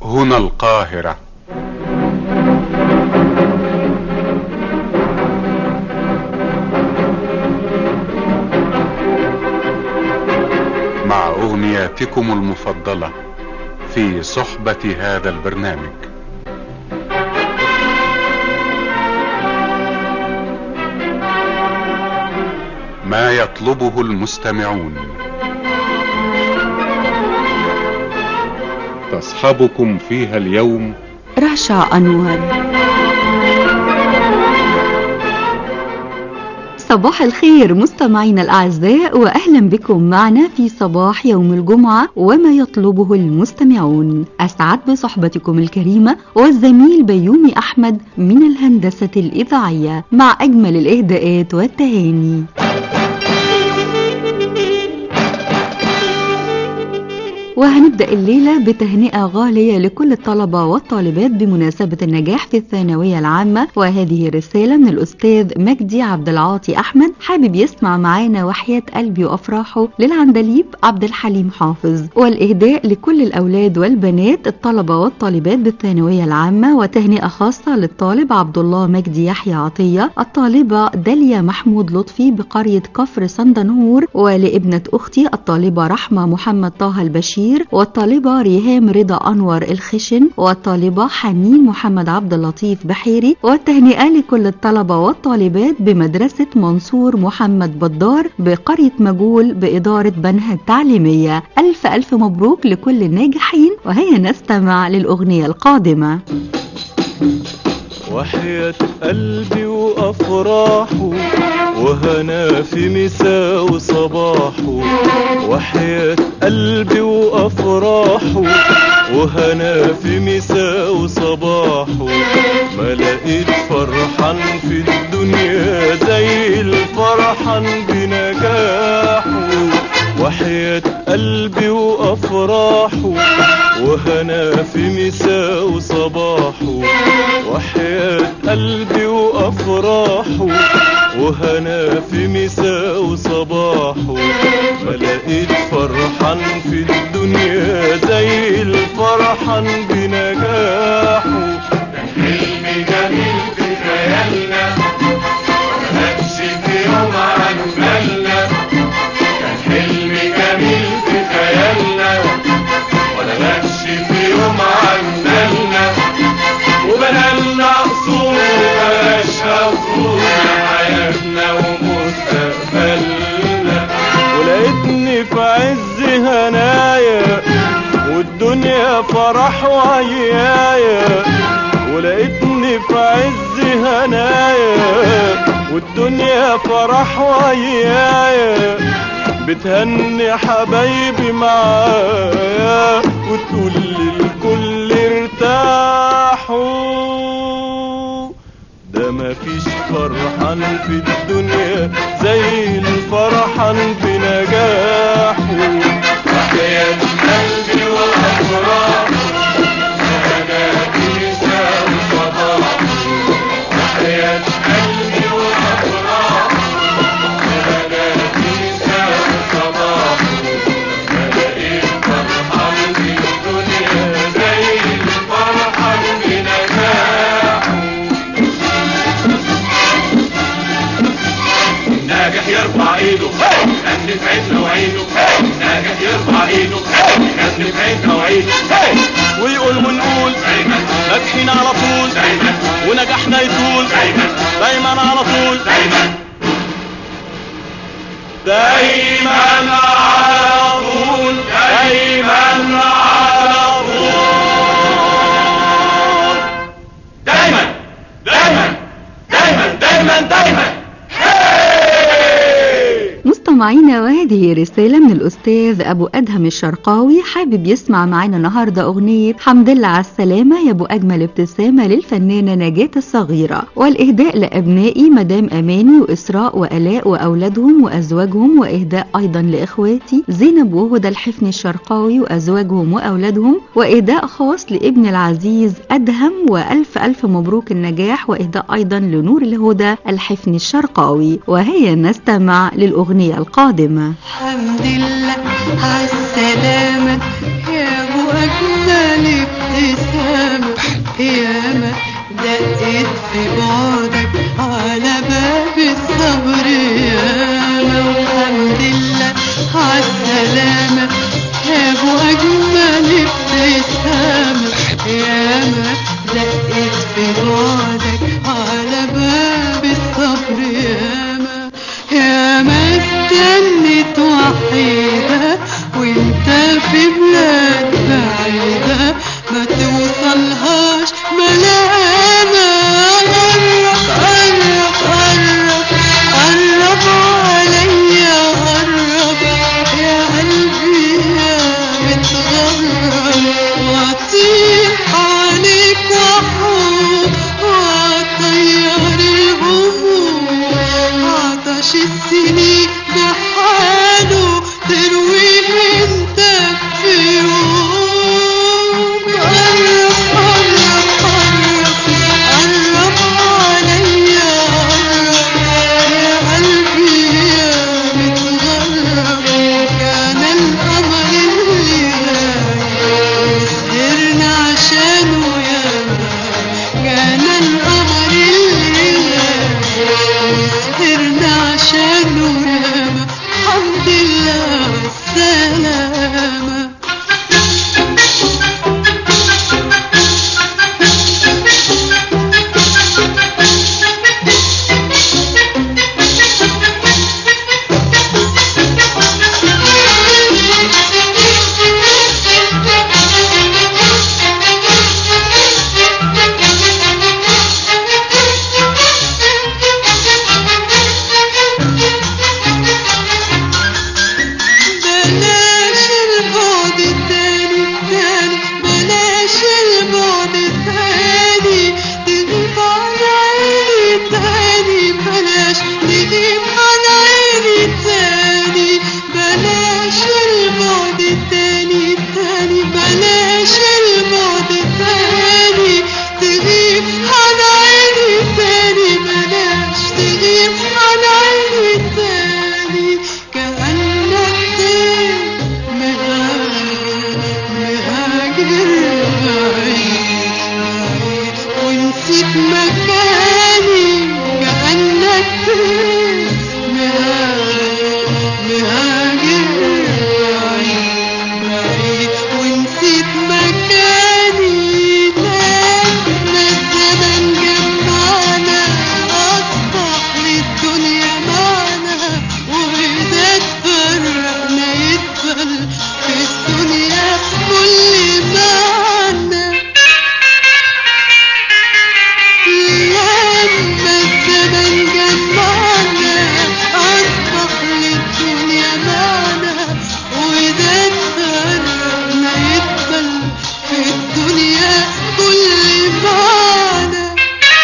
هنا القاهرة مع أغنياتكم المفضلة في صحبة هذا البرنامج ما يطلبه المستمعون تصحبكم فيها اليوم رشا أنور صباح الخير مستمعينا الأعزاء وأهلا بكم معنا في صباح يوم الجمعة وما يطلبه المستمعون أسعد بصحبتكم الكريمة والزميل بيومي أحمد من الهندسة الإذاعية مع أجمل الإهداءات والتهاني وهنبدأ الليلة بتهنئة غالية لكل الطلبة والطالبات بمناسبة النجاح في الثانوية العامة وهذه رسالة من الأستاذ مجدي عبد العاطي أحمد حابب يسمع معانا وحياة قلبي وأفراحه للعندليب عبد الحليم حافظ والإهداء لكل الأولاد والبنات الطلبة والطالبات بالثانوية العامة وتهنئة خاصة للطالب عبد الله مجدي يحيى عطية الطالبة داليا محمود لطفي بقرية كفر صندنهور ولابنة أختي الطالبة رحمة محمد طه البشير البشير والطالبة ريهام رضا أنور الخشن والطالبة حنين محمد عبد اللطيف بحيري والتهنئة لكل الطلبة والطالبات بمدرسة منصور محمد بدار بقرية مجول بإدارة بنها التعليمية ألف ألف مبروك لكل الناجحين وهيا نستمع للأغنية القادمة وحياة قلبي وأفراحه وهنا في مساء وصباحه وحياة قلبي وأفراحه وهنا في مساء وصباحه ما لقيت فرحان في الدنيا زي الفرحان بنجاحه وحياة قلبي وأفراحه وهنا في مساء وصباحه وحياة قلبي وأفراحه وهنا في مساء وصباحه ما لقيت فرحان في الدنيا زي الفرحان بنجاحه كان حلم جميل في خيالنا مكانش في يوم عن بالنا كان حلم جميل في خيالنا ولا مكش في يوم عن بالنا وبنالنا قصور وبلاش قصور حياتنا ومستقبلنا ولقيتني في عز هنايا والدنيا فرح وعيايا ولقيتني في عز هنايا والدنيا فرح وعيايا بتهني حبايبي معايا وتقول للكل ارتاحوا ده مفيش فرحان في الدنيا زي الفرحان بنجاحه وحياة قلبي وأفراح وهناك نساء وصباح وحياة قلبي وأفراح وهناك نساء وصباح ما لقيت فرحان في الدنيا زي الفرحان بنجاحه ناجح يرفع ايده غني في عيننا وعينه ناجح يرفع ايده غني في عيننا وعينه ويقول ونقول دايما ناجحين على طول دايما ونجاحنا يطول دايما دايما على طول دايما دايما على طول دايما على طول دايما دايما دايما دايما دايما مستمعينا وهذه رسالة من الأستاذ أبو أدهم الشرقاوي حابب يسمع معانا النهاردة أغنية حمد لله على السلامة يا أبو أجمل ابتسامة للفنانة نجاة الصغيرة والإهداء لأبنائي مدام أماني وإسراء وألاء وأولادهم وأزواجهم وإهداء أيضا لإخواتي زينب وهدى الحفني الشرقاوي وأزواجهم وأولادهم وإهداء خاص لابن العزيز أدهم وألف ألف مبروك النجاح وإهداء أيضا لنور الهدى الحفني الشرقاوي وهيا نستمع للأغنية القادمة الحمد لله عالسلامة يا ابو اجمل ابتسامة واطير حواليك واحوم واطير الهموم عطش السنين بحاله ترويه انت في يوم قرب قرب قرب قرب عليا قرب يا قلبي يا متغرب كان القمر اللي سهرنا عشانه يا كان القمر اللي سهرنا عشانه يا الحمد لله السلامة بلاش البعد التاني التاني بلاش البعد التاني تغيب عن عيني تاني بلاش تغيب عن عيني تاني بلاش البعد التاني التاني بلاش البعد التاني تغيب عن عيني تاني بلاش تغيب عن عيني تاني كأنك طير مهاجر مهاجر بعيد بعيد ونسيت مكاني كأنك طير مهاجر مهاجر بعيد بعيد ونسيت مكاني لما الزمن جمعنا أصبح للدنيا معنا وإذا تفرقنا يدخل في الدنيا كل معنى لما الزمن جمعنا أصبح للدنيا معنا وإذا تفرقنا يدخل في الدنيا كل معنى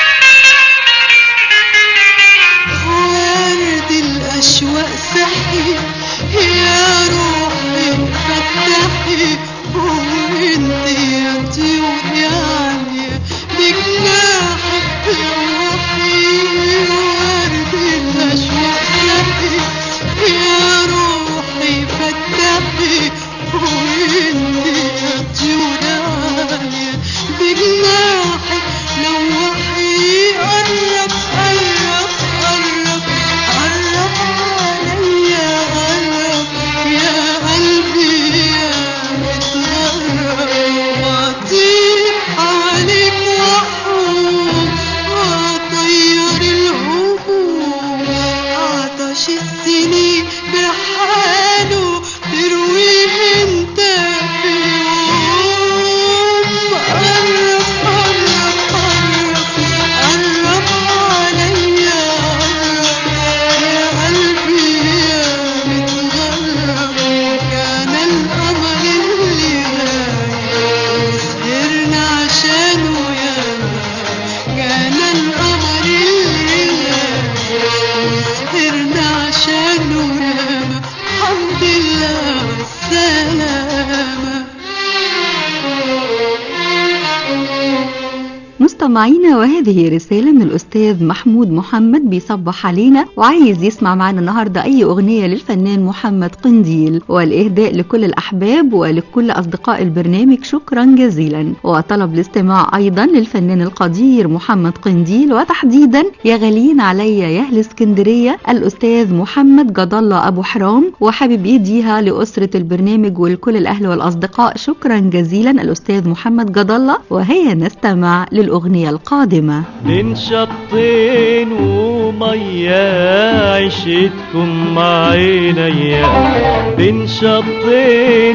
ورد الأشواق صحي يا روحي فتحي وانت يا طيور يا عالية بجناحك روحي ورد الأشواق صحي يا روحي فتحي وانت يا طيور يا عالية بجناحك لوحي قرب قرب قرب قرب عليا قرب يا قلبي يا متغرب واطير حواليك واحوم واطير الهموم عطش السنين بحاله ترويه انت في يوم قرب قرب قرب قرب عليا قرب يا قلبي يا متغرب كان القمر اللي سهرنا عشانه يا كان القمر اللي سهرنا عشانه يا الحمد لله السلامة مستمعينا وهذه رسالة من الأستاذ محمود محمد بيصبح علينا وعايز يسمع معنا النهاردة أي أغنية للفنان محمد قنديل والإهداء لكل الأحباب ولكل أصدقاء البرنامج شكرا جزيلا وطلب الاستماع أيضا للفنان القدير محمد قنديل وتحديدا يا غاليين عليا يا أهل اسكندرية الأستاذ محمد جد الله أبو حرام وحابب يديها لأسرة البرنامج ولكل الأهل والأصدقاء شكرا جزيلا الأستاذ محمد جد الله وهيا نستمع للأغنية القادمة بين شطين ومية عشتكم مع عينيا بين شطين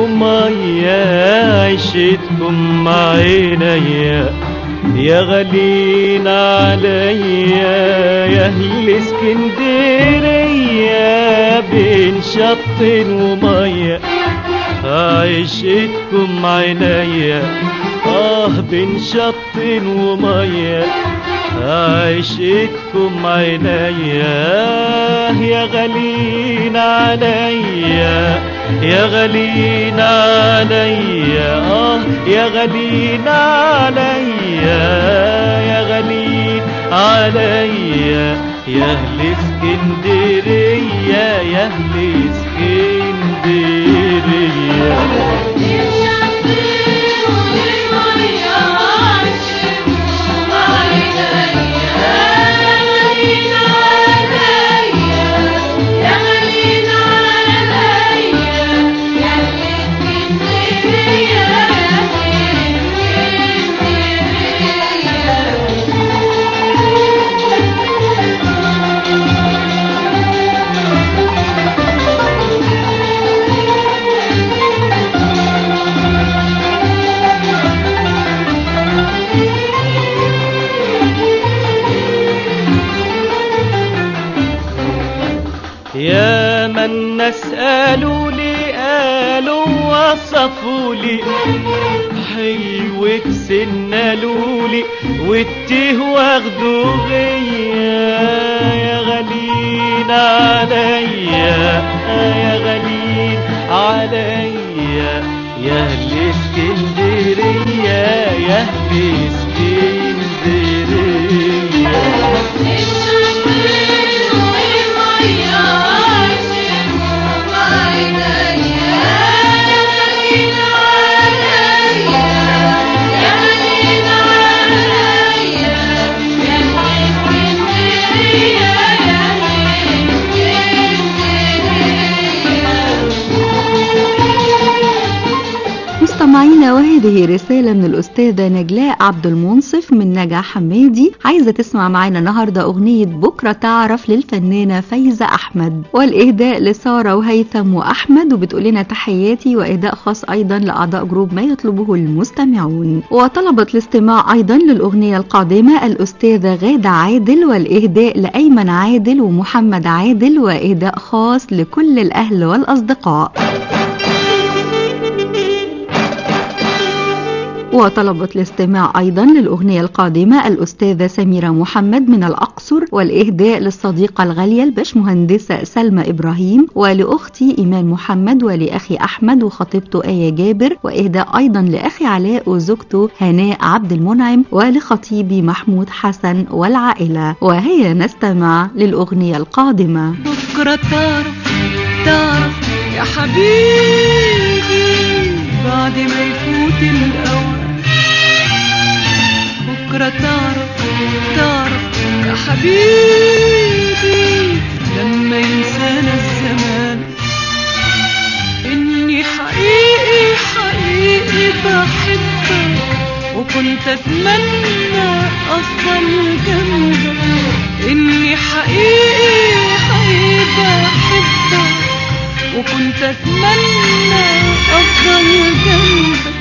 ومية عشتكم مع عينيا يا غالين عليا يا اهل اسكندرية بين شط ومية عشقتكم عينيا اه بين شط ومية عشقتكم عينيا يا غالين عليا يا غالين عليا اه يا غالين عليا يا غالين عليا يا اهل اسكندريه يا اهل اسكندريه يا من الناس قالوا لي قالوا وصفوا لي حلوك سنالوا لي والتيه واخدوا غيا يا غالين عليا يا غالين عليا يا اهل اسكندريه يا اهل اسكندريه مستمعينا وهذه رسالة من الأستاذة نجلاء عبد المنصف من نجا حمادي عايزة تسمع معانا النهاردة أغنية بكرة تعرف للفنانة فايزة أحمد والإهداء لسارة وهيثم وأحمد وبتقول لنا تحياتي وإهداء خاص أيضا لأعضاء جروب ما يطلبه المستمعون وطلبت الاستماع أيضا للأغنية القادمة الأستاذة غادة عادل والإهداء لأيمن عادل ومحمد عادل وإهداء خاص لكل الأهل والأصدقاء وطلبت الاستماع أيضا للأغنية القادمة الأستاذة سميرة محمد من الأقصر والإهداء للصديقة الغالية الباشمهندسة سلمى إبراهيم ولأختي إيمان محمد ولأخي أحمد وخطيبته آية جابر وإهداء أيضا لأخي علاء وزوجته هناء عبد المنعم ولخطيبي محمود حسن والعائلة وهيا نستمع للأغنية القادمة بكرة تعرف تعرف يا حبيبي بعد ما يفوت الأول بكرة تعرف تعرف يا حبيبي لما ينسانا الزمان إني حقيقي حقيقي بحبك وكنت أتمنى أفضل جنبك إني حقيقي حقيقي بحبك وكنت أتمنى أفضل جنبك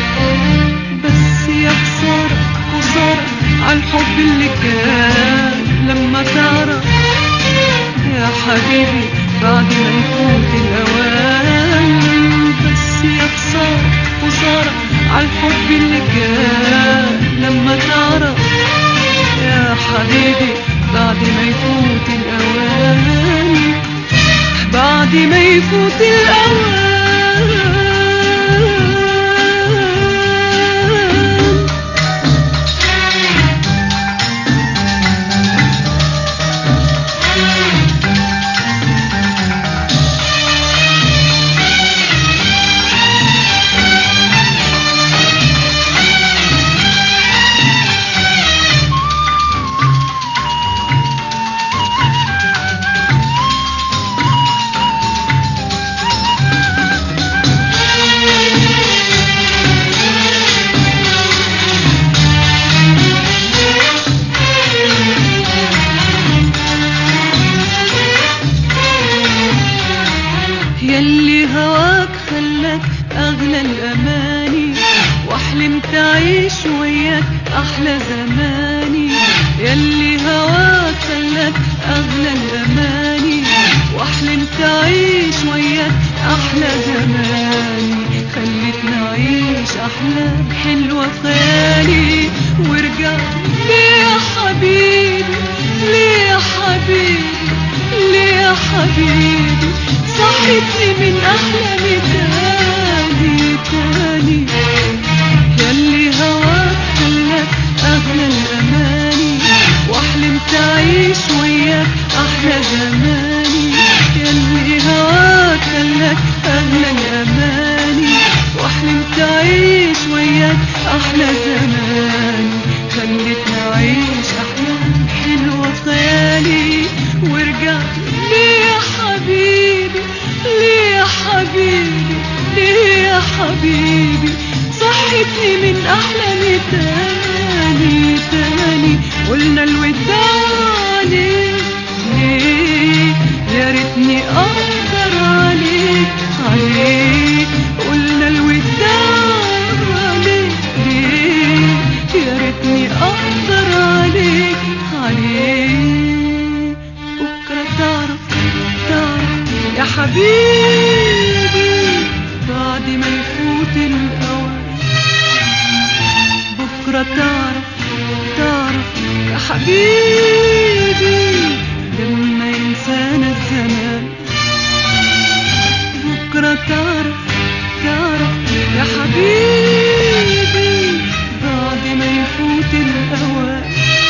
بس يا خسارة خسارة عالحب اللي كان لما تعرف يا حبيبي بعد ما يفوت الأوان بس يا خسارة خسارة عالحب اللي كان لما تعرف يا حبيبي بعد ما يفوت الأوان بعد ما يفوت الأوان يلي هواك خلاك أغلى الأماني وحلمت أعيش وياك أحلى زماني يلي هواك خلاك أغلى الأماني وحلمت أعيش وياك أحلى زماني أحلام حلوة في خيالي ورجعت ليه يا حبيبي ليه يا حبيبي ليه يا حبيبي صحتني من أحلامي تاني تاني ياللي هواك خلاك أغلى الأماني وحلمت أعيش وياك أحلى زماني ياللي هواك خلاك أغلى الأماني وحلمت أعيش وياك أحلى زماني خلتني أعيش أحلام حلوة في خيالي ورجعت ليه يا حبيبي ليه يا حبيبي ليه يا حبيبي صحتني من أحلامي تاني تاني قلنا الوداع ليه ليه يا ريتني أقدر عليك عليك قلنا الوداع ليه ليه يا ريتني أقدر عليك عليك بكرة تعرف تعرف يا حبيبي بعد ما يفوت الأوان بكرة تعرف تعرف يا حبيبي لما ينسانا الزمان بكرة تعرف تعرف يا حبيبي بعد ما يفوت الأوان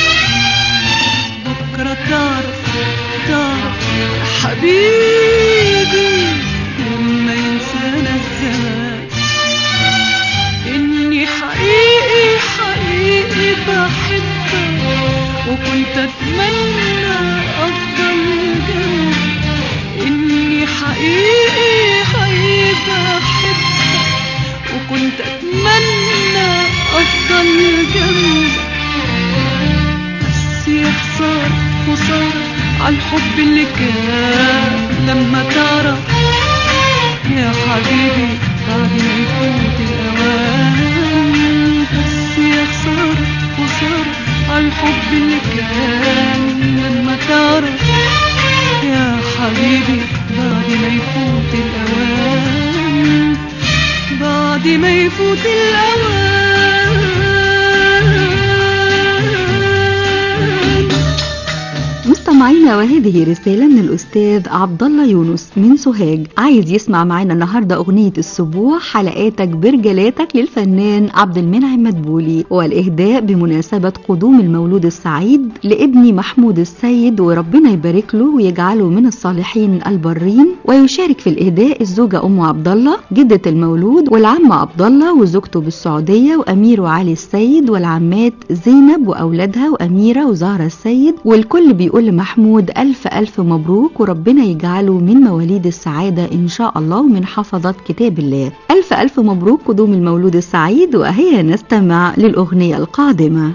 بكرة تعرف تعرف يا حبيبي لما ينسانا الزمان إني حقيقي حقيقي بحبك وكنت أتمنى أفضل جنبك إني حقيقي حقيقي بحبك وكنت أتمنى أفضل جنبك بس يا خسارة خسارة عالحب اللي كان لما تعرف يا حبيبي بعد ما يفوت الأوان بس يا خسارة خسارة عالحب اللي كان لما تعرف يا حبيبي بعد ما يفوت الأوان بعد ما يفوت الأوان مستمعينا وهذه رسالة من الأستاذ عبد الله يونس من سوهاج عايز يسمع معنا النهاردة أغنية السبوع حلقاتك برجلاتك للفنان عبد المنعم مدبولي والإهداء بمناسبة قدوم المولود السعيد لابني محمود السيد وربنا يبارك له ويجعله من الصالحين البرين ويشارك في الإهداء الزوجة أم عبد الله جدة المولود والعم عبد الله وزوجته بالسعودية وأمير وعلي السيد والعمات زينب وأولادها وأميرة وزهرة السيد والكل بيقول لمحمود ألف ألف مبروك وربنا يجعله من مواليد السعادة إن شاء الله ومن حفظة كتاب الله ألف ألف مبروك قدوم المولود السعيد وهيا نستمع للأغنية القادمة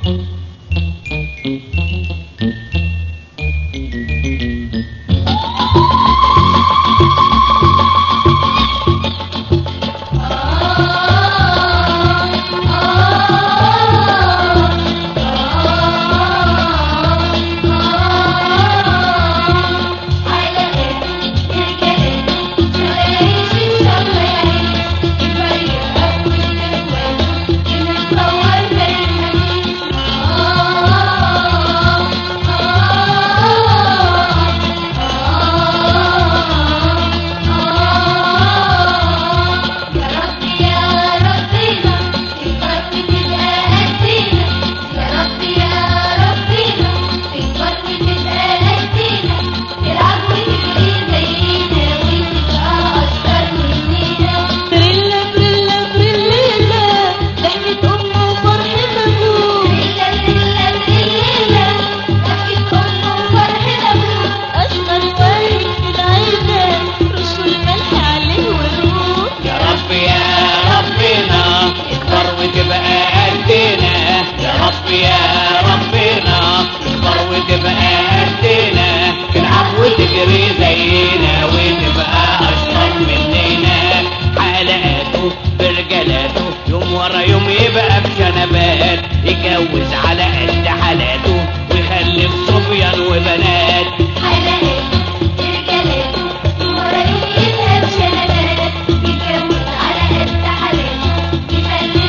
بريلا بريلا بريلا ضحكت أمه وفرحة أبوه بريلا بريلا بريلا ضحكت أمه وفرحة أبوه أصغر ورد في العيلة رش الملح عليه وروح يا رب يا ربنا اكبر وتبقى قدنا يا رب يا ربنا اكبر وتبقى قدنا تلعب وتجري زينا وتبقى اشطر مننا حلقاته برجلاته يوم ورا يوم يبقى بشنبات يتجوز على قد حالاته ويخلف صبيان وبنات حلقات رجالاته ورا يوم يذهب شنبات يتجوز على قد حالاته يخلف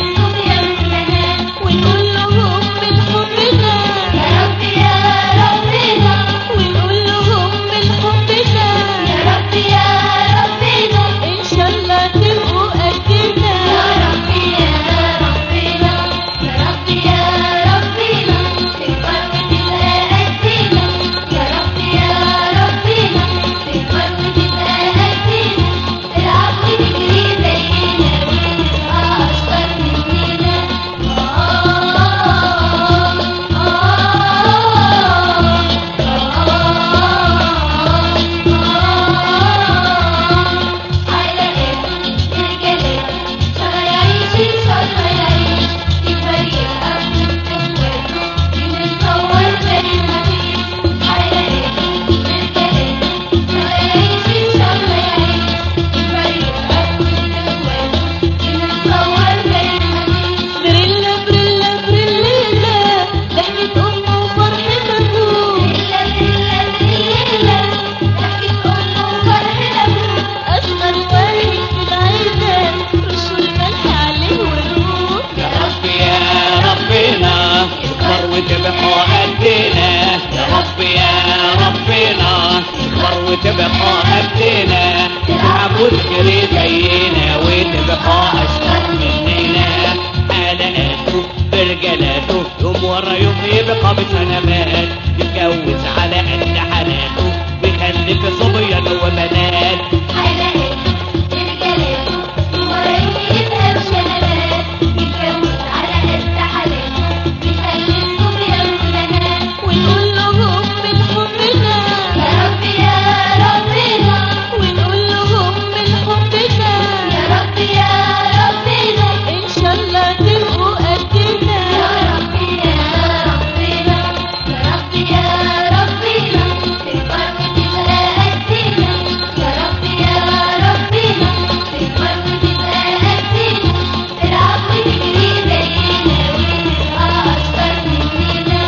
صحابة سنوات يتجوز على قد حالاته ويخلف صبيان وبنات حلقات رجالاته ورايقها وشنبات يتجوز على قد حالاته بيخلف صبيان وبنات ونقول لهم من حبنا يا رب يا ربنا ونقول لهم من حبنا يا رب يا ربنا ان شاء الله تبقوا قدنا يا رب يا ربنا يا رب يا ربنا تكبر وتبقى قدنا يا رب يا ربنا تكبر وتبقى قدنا تلعب وتجري زينا وتبقى اشطر مننا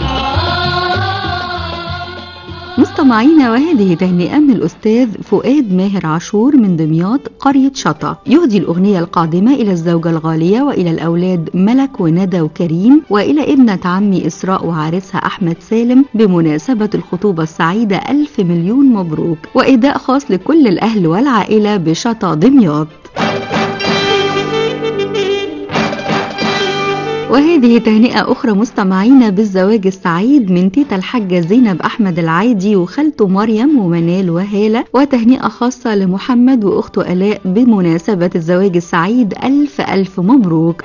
مستمعينا وهذه تهنئة من الأستاذ فؤاد ماهر عاشور من دمياط قرية شطا يهدي الأغنية القادمة إلى الزوجة الغالية وإلى الأولاد ملك وندى وكريم وإلى ابنة عمي إسراء وعريسها أحمد سالم بمناسبة الخطوبة السعيدة ألف مليون مبروك وإهداء خاص لكل الأهل والعائلة بشطا دمياط وهذه تهنئة أخرى مستمعينا بالزواج السعيد من تيتا الحاجة زينب أحمد العايدي وخالته مريم ومنال وهالة وتهنئة خاصة لمحمد وأخته آلاء بمناسبة الزواج السعيد ألف ألف مبروك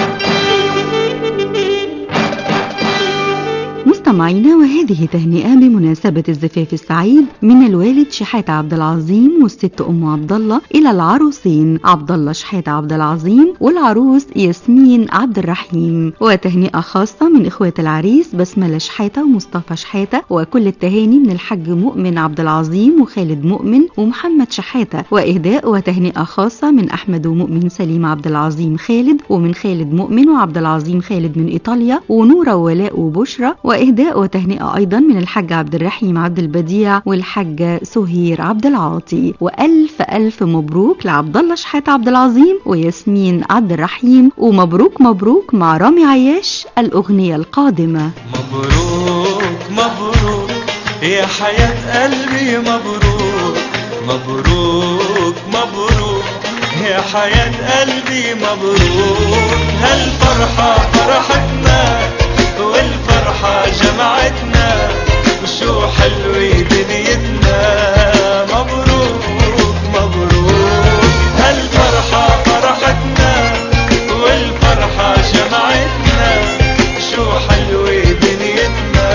مستمعينا وهذه تهنئة بمناسبة الزفاف السعيد من الوالد شحاتة عبد العظيم والست أم عبد الله إلى العروسين عبد الله شحاتة عبد العظيم والعروس ياسمين عبد الرحيم وتهنئة خاصة من إخوات العريس بسملة شحاتة ومصطفى شحاتة وكل التهاني من الحاج مؤمن عبد العظيم وخالد مؤمن ومحمد شحاتة وإهداء وتهنئة خاصة من أحمد ومؤمن سليم عبد العظيم خالد ومن خالد مؤمن وعبد العظيم خالد من إيطاليا ونورة وولاء وبشرى وإهداء وتهنئة أيضا من الحاج عبد الرحيم عبد البديع والحاجة سهير عبد العاطي وألف ألف مبروك لعبد الله شحات عبد العظيم وياسمين عبد الرحيم ومبروك مبروك مع رامي عياش الأغنية القادمة مبروك مبروك يا حياة قلبي مبروك مبروك مبروك يا حياة قلبي مبروك هالفرحة فرحتنا والفرحة جمعتنا وشو حلوة دنيتنا مبروك مبروك هالفرحة فرحتنا والفرحة جمعتنا شو حلوة دنيتنا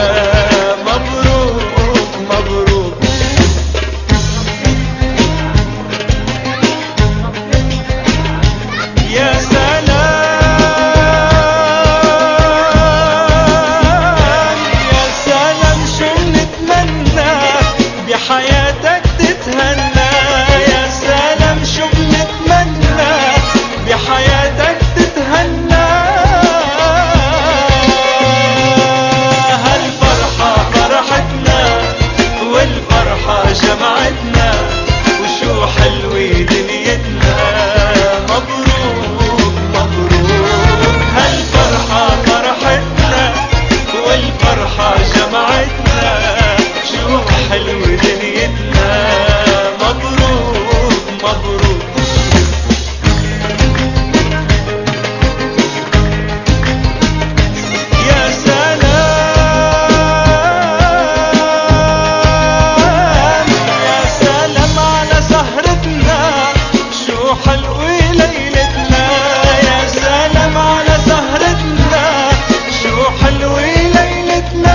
مبروك مبروك يا سلام يا سلام شو بنتمنى بحياتك تتهنى يا سلام شو بنتمنى بحياتك تتهنى هالفرحة فرحتنا والفرحة جمعتنا وشو حلوة دنيتنا مبروك مبروك هالفرحة فرحتنا والفرحة جمعتنا شو حلوة دنيتنا مبروك مبروك يا سلام يا سلام على سهرتنا شو حلوة ليلتنا يا سلام على سهرتنا شو حلوة ليلتنا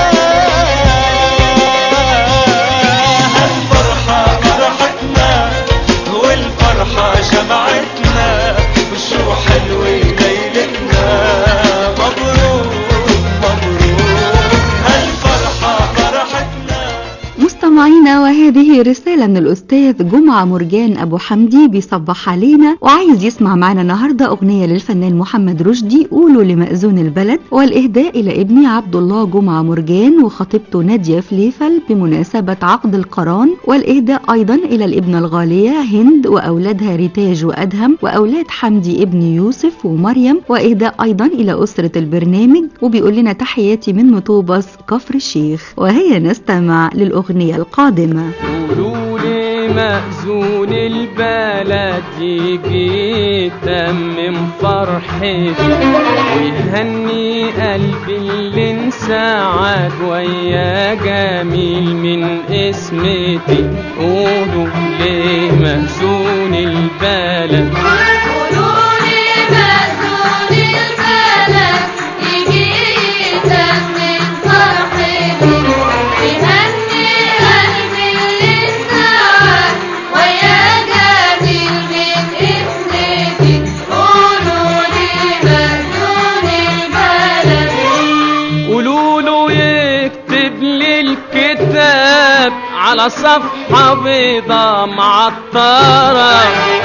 هالفرحة فرحتنا والفرحة جمعتنا وشو حلوة ليلتنا مبروك مبروك هالفرحة فرحتنا مستمعينا وهذه رسالة من الأستاذ جمعة مرجان أبو حمدي بيصبح علينا وعايز يسمع معنا النهاردة أغنية للفنان محمد رشدي قولوا لمأذون البلد والإهداء إلى ابني عبد الله جمعة مرجان وخطيبته نادية فليفل بمناسبة عقد القران والإهداء أيضا إلى الابنة الغالية هند وأولادها ريتاج وأدهم وأولاد حمدي ابن يوسف ومريم وإهداء أيضا إلى أسرة البرنامج وبيقول لنا تحياتي من مطوبس كفر الشيخ وهيا نستمع للأغنية القادمة قولوا لي لمأذون البلد يجي تمم فرحتي ويهني قلبي اللي انسعد ويا جميل من اسمتي قولوا لمأذون البلد قولولي مأذون البلد يجي يتمم فرحتي يهني قلبي اللي انسعد ويا جميل من اسمتي قولولي مأذون البلد قولوا له يكتب لي الكتاب على صفحة بيضة معطرة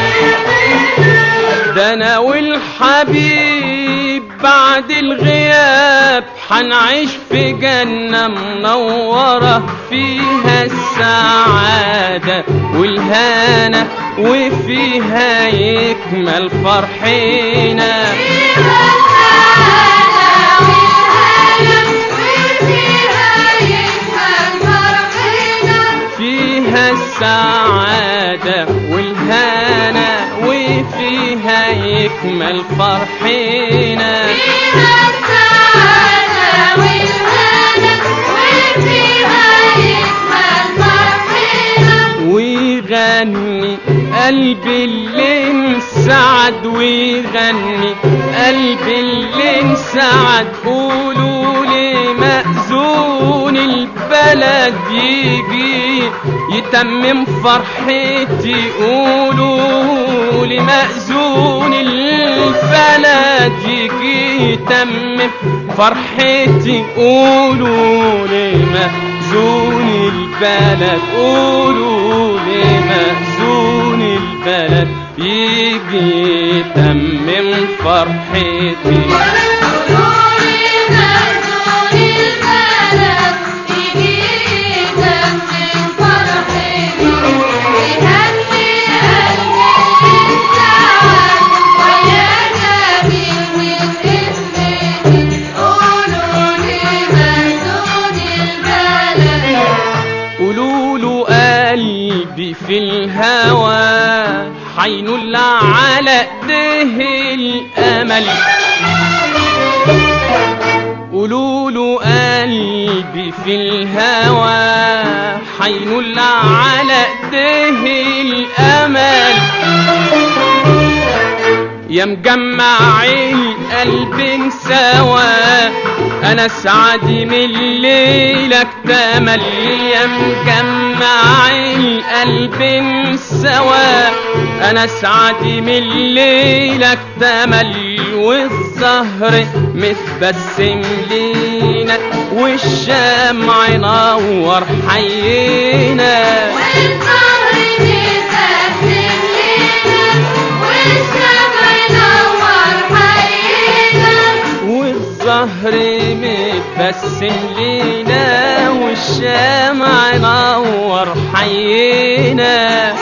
ده انا والحبيب بعد الغياب حنعيش في جنة منورة فيها السعادة والهنا وفيها يكمل فرحنا فيها السعادة والهنا وفيها يكمل فرحنا ويغني قلبي اللي انسعد ويغني قلبي اللي انسعد قولوا لي مأذون البلد يجي يتمم فرحتي قولوا لي مأذون البلد يجي يتمم فرحتي قولوا لي مأذون البلد قولوا لي مأذون البلد يجي يتمم فرحتي قولوا له قلبي في الهوى حينول على ايديه الامل قولوا له قلبي في الهوى حينول على ايديه الامل يا مجمع القلب سوا انا سعدي من ليلك تمل يا مجمع القلب سوا انا سعدي من ليلك تمل والزهر متبسم لينا والشمع نور حينا والزهر متبسم لينا والشمع نور حينا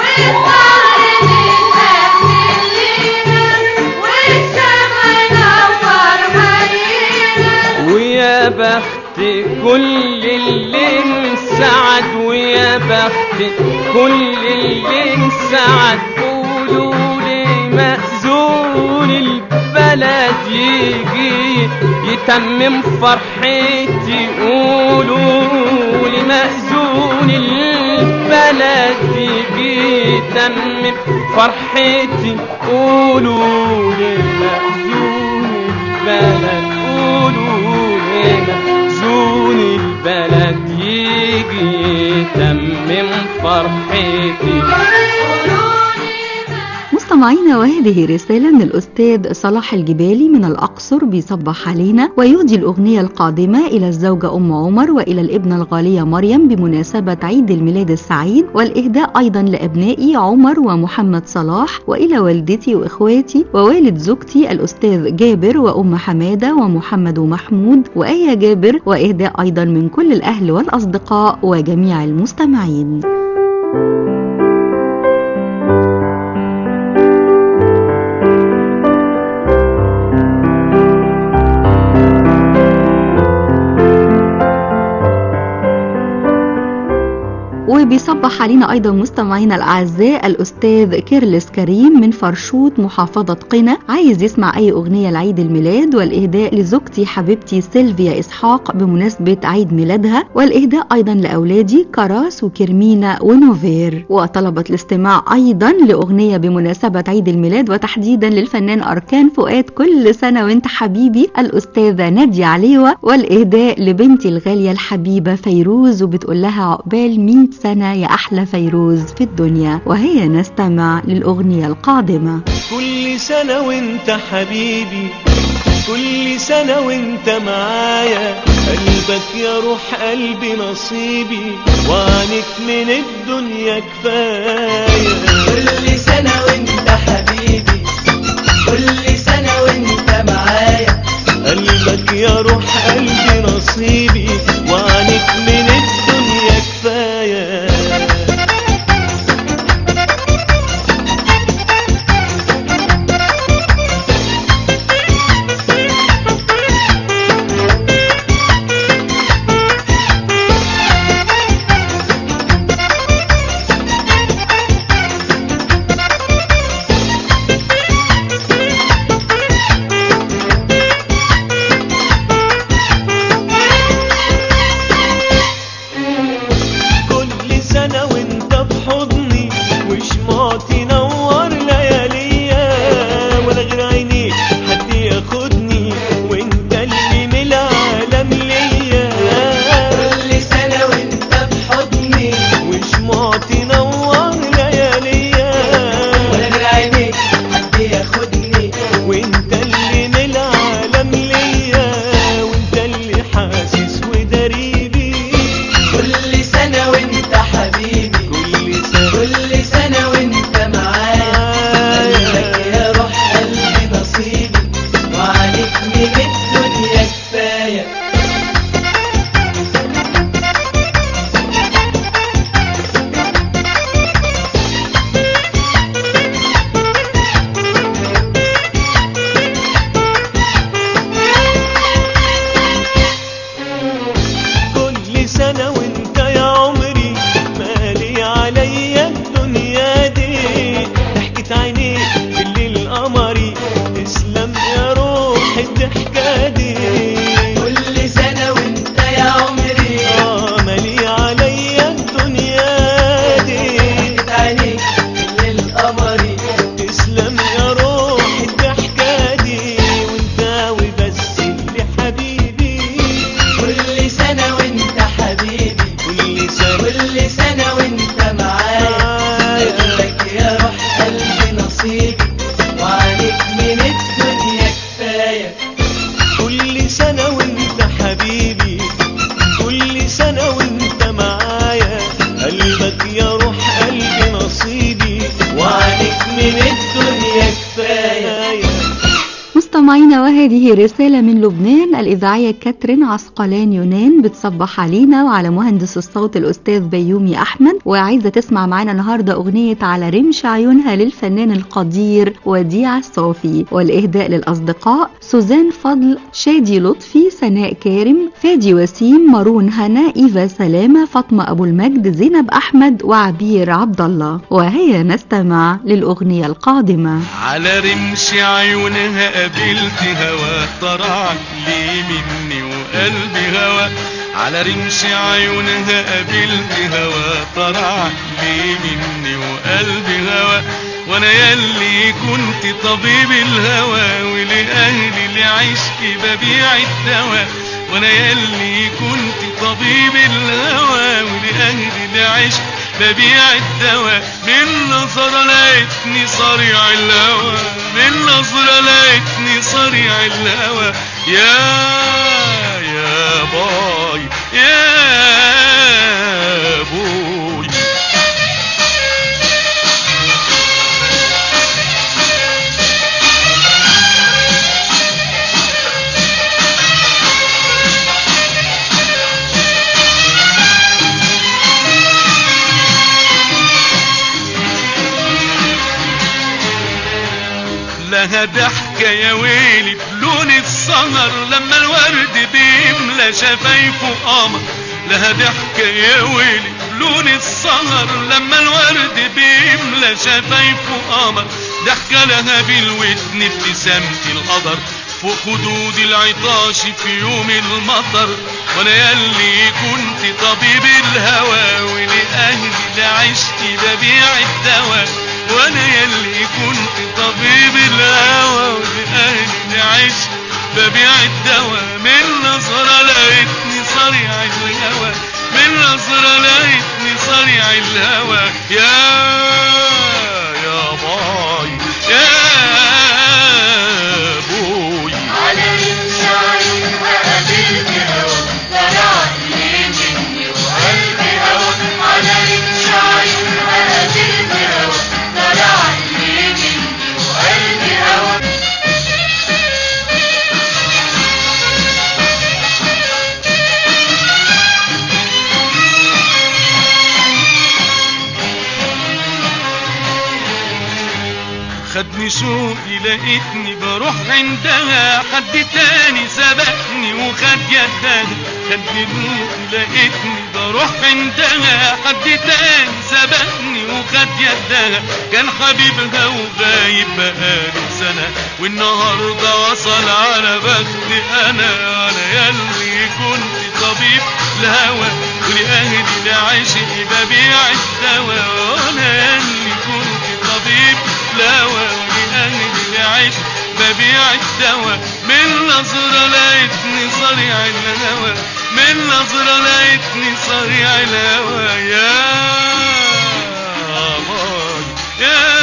ويا بخت كل اللي انسعد ويا بخت كل اللي انسعد قولوا لي مأذون البلد يجي يتمم فرحتي قولوا لي مأذون البلد يجي يتمم فرحتي قولوا لي مأذون البلد قولوا لي مأذون البلد يجي يتمم فرحتي مستمعينا وهذه رسالة من الأستاذ صلاح الجبالي من الأقصر بيصبح علينا ويهدي الأغنية القادمة إلى الزوجة أم عمر وإلى الابنة الغالية مريم بمناسبة عيد الميلاد السعيد والإهداء أيضا لأبنائي عمر ومحمد صلاح وإلى والدتي وإخواتي ووالد زوجتي الأستاذ جابر وأم حمادة ومحمد ومحمود وآية جابر وإهداء أيضا من كل الأهل والأصدقاء وجميع المستمعين وبيصبح علينا أيضا مستمعينا الأعزاء الأستاذ كيرلس كريم من فرشوط محافظة قنا عايز يسمع أي أغنية لعيد الميلاد والإهداء لزوجتي حبيبتي سيلفيا إسحاق بمناسبة عيد ميلادها والإهداء أيضا لأولادي كراس وكرمينا ونوفير وطلبت الاستماع أيضا لأغنية بمناسبة عيد الميلاد وتحديدا للفنان أركان فؤاد كل سنة وانت حبيبي الأستاذة نادية عليوة والإهداء لبنتي الغالية الحبيبة فيروز وبتقول لها عقبال 100 سنة يا أحلى فيروز في الدنيا وهي نستمع للأغنية القادمة كل سنة وانت حبيبي كل سنة وانت معايا قلبك يا روح قلبي نصيبي وعنك من الدنيا كفاية كل سنة وانت حبيبي كل سنة وانت معايا قلبك يا روح قلبي نصيبي وعنك من الدنيا كفاية كل سنة وانت بحضني وشمعتي نور لياليا ولا غير عينيك حد ياخدني وانت اللي من العالم ليا كل سنة وانت بحضني وشمعتي نور لياليا ولا غير عينيك حد ياخدني وانت اللي من العالم ليا وانت اللي حاسس ودريبي كل سنة وانت حبيبي كل سنة كل سنة وانت معايا قلبك يا روح قلبي نصيبي وعليك من الدنيا كفاية كل سنة وانت يا عمري مالي عليا الدنيا دي ضحكة عينيك في الليل قمري تسلم يا روح الضحكة دي كل سنة وانت يا عمري آه مالي عليا الدنيا دي ضحكت عينيك الليل قمري تسلم يا روح الضحكة دي وانت وبس اللي حبيبي كل سنة وانت حبيبي كل سنة كل سنة وانت معايا قلبك يا روح قلبي نصيبي وعليك من الدنيا كفاية كل سنة وانت حبيبي كل سنة وانت معايا قلبك يا روح قلبي نصيبي وعليك من الدنيا كفاية مستمعينا وهذه رسالة من لبنان الإذاعية كاترين عسقلان يونان بتصبح علينا وعلى مهندس الصوت الأستاذ بيومي أحمد وعايزة تسمع معنا النهاردة أغنية على رمش عيونها للفنان القدير وديع الصافي والإهداء للأصدقاء سوزان فضل شادي لطفي سناء كارم فادي وسيم مارون هنا إيفا سلامة فاطمة أبو المجد زينب أحمد وعبير عبد الله وهيا نستمع للأغنية القادمة على رمش عيونها قابلت هوا طرع لي مني وقلبي هوا على رمش عيونها قابلت هوا طرع لي مني وقلبي هوا وانا يلي كنت طبيب الهوى ولأهلي لعشقي ببيع الدواء وانا يلي كنت طبيب الهوى ولأهلي لعشق ببيع الدواء من نظرة لقيتني صريع الهوى من نظرة لقيتني صريع الهوى يا يا باي يا بوي لها ضحكة يا ويلي بلون السهر لما الورد بيملى شفايفه قمر لها ضحكة يا ويلي بلون السهر لما الورد بيملى شفايفه قمر ضحكة لها بالودن ابتسامة القدر فوق خدود العطاش في يوم المطر وانا ياللي كنت طبيب الهوى ولأهلي لعشت ببيع الدواء وانا ياللي كنت طبيب الهوى ولأهلي لعشت ببيع الدواء من نظرة لقيتني صريع الهوى من نظرة لقيتني صريع الهوى يا يا باي يا بوي على الشعر قابلت هوا طلع لي مني وقلبي هوا على الشعر قابلت هوا طلع لي مني وقلبي هوا خدني شوقي لقيتني بروح عندها حد تاني سبقني وخد يدها خدني شوقي لقيتني بروح عندها حد تاني سبقني وخد يدها كان حبيبها وغايب بقاله سنة والنهاردة وصل على بختي أنا أنا ياللي كنت طبيب الهوى ولأهلي لعشقي ببيع الدواء وأنا ياللي كنت طبيب الهوى ولأهلي لعشقي ببيع الدواء من نظرة لقيتني صريع الهوى من نظرة لقيتني صريع الهوى يا باي يا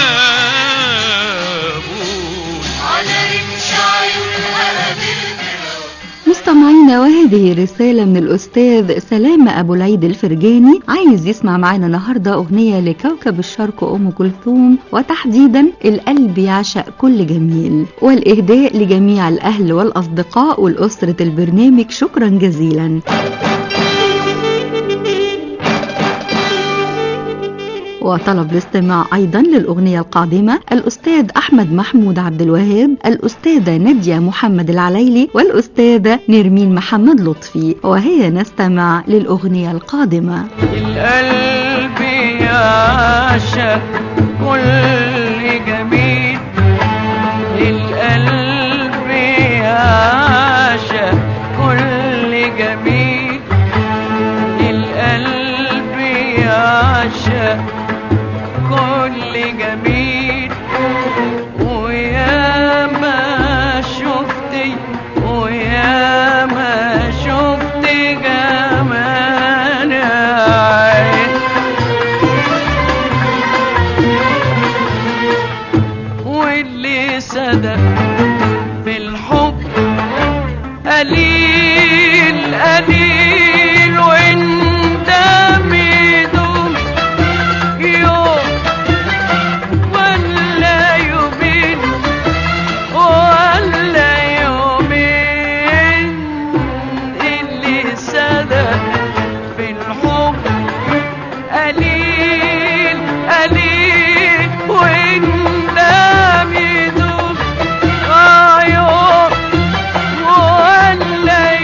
بوي على الشعر قابلت هوا مستمعينا وهذه رسالة من الأستاذ سلامة أبو العيد الفرجاني عايز يسمع معنا النهاردة أغنية لكوكب الشرق أم كلثوم وتحديدا القلب يعشق كل جميل والإهداء لجميع الأهل والأصدقاء والأسرة البرنامج شكرا جزيلا وطلب الاستماع أيضا للأغنية القادمة الأستاذ أحمد محمود عبد الوهاب الأستاذة نادية محمد العليلي والأستاذة نرمين محمد لطفي وهي نستمع للأغنية القادمة القلب يعشق كل جميل القلب يعشق كل جميل القلب يعشق كل جميل ويا ما شفتي ويا ما شفت جمال عين واللي صدق في الحب قليل قليل وانت ميدوم يوم ولا يومين ولا يومين اللي صدق في الحب قليل قليل وانت ميدوم آه يوم ولا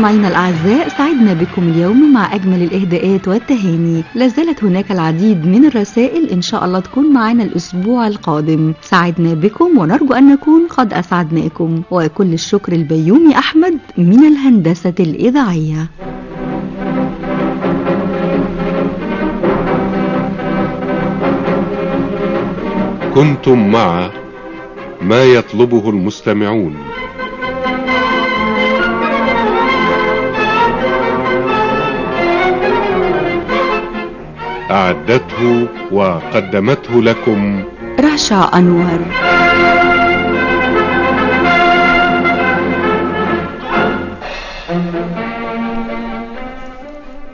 مستمعينا الأعزاء سعدنا بكم اليوم مع أجمل الإهداءات والتهاني لازالت هناك العديد من الرسائل إن شاء الله تكون معنا الأسبوع القادم سعدنا بكم ونرجو أن نكون قد أسعدناكم وكل الشكر البيومي أحمد من الهندسة الإذاعية كنتم مع ما يطلبه المستمعون أعدته وقدمته لكم رشا أنور